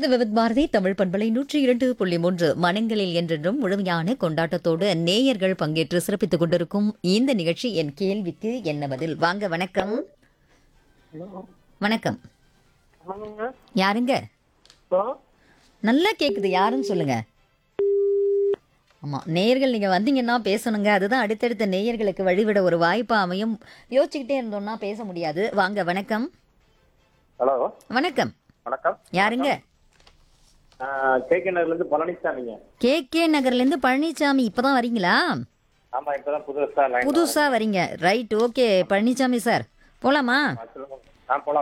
இது விவித் பாரதி தமிழ் பண்பலை நூற்றி இரண்டு புள்ளி மூன்று மனங்களில் என்றென்றும் முழுமையான கொண்டாட்டத்தோடு நேயர்கள் பங்கேற்று சிறப்பித்துக் கொண்டிருக்கும் இந்த நிகழ்ச்சி என் கேள்விக்கு என்ன பதில் வாங்க வணக்கம் வணக்கம் ஆமாங்க யாருங்க ஹலோ நல்லா கேக்குது யாருன்னு சொல்லுங்க ஆமா நேயர்கள் நீங்க வந்தீங்கன்னா பேசணுங்க அதுதான் அடுத்தடுத்த நேயர்களுக்கு வழிவிட ஒரு வாய்ப்பா அமையும் யோசிச்சுக்கிட்டே இருந்தோம்னா பேச முடியாது வாங்க வணக்கம் ஹலோ வணக்கம் வணக்கம் யாருங்க கே கே நகர்லேருந்து பழனிசாமிங்க கே கே நகர்ல இருந்து பழனிசாமி இப்பதான் வரீங்களா ஆமாம் இப்போ தான் புதுசாக லைன் புதுசா வரீங்க ரைட் ஓகே பழனிசாமி சார் போலாமா சொல்லுங்க ஆ போகலாம்